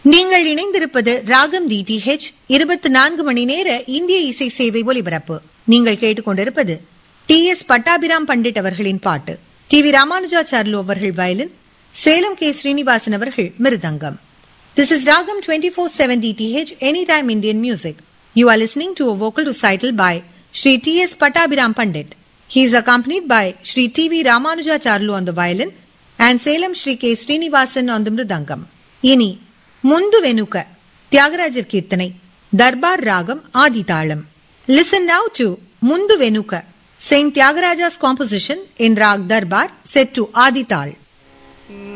நீங்கள் இணைந்திருப்பது ராகம் டிடிஹெச் இருபத்தி நான்கு மணி நேர இந்திய இசை சேவை ஒலிபரப்பு நீங்கள் கேட்டுக்கொண்டிருப்பது டி எஸ் பட்டாபிராம் பண்டிட் அவர்களின் பாட்டு டி வி ராமானுஜாச்சார்லு அவர்கள் வயலின் சேலம் கே ஸ்ரீனிவாசன் அவர்கள் மிருதங்கம் This is Ragam 24/7 DTH Anytime Indian Music. You are listening to a vocal recital by Sri T.S. Pattabhiram Pandit. He is accompanied by Sri T.V. Ramanujacharlu on the violin and Salem Sri K. Srinivasan on the mridangam. இனி முந்து வெனுக்க தியாகராஜர் கீர்த்தனை தர்பார் ராகம் ஆதிதாளம் listen now to Mundu Venuka Saint Thyagaraja's composition in raga Darbar set to ஆதிதாள்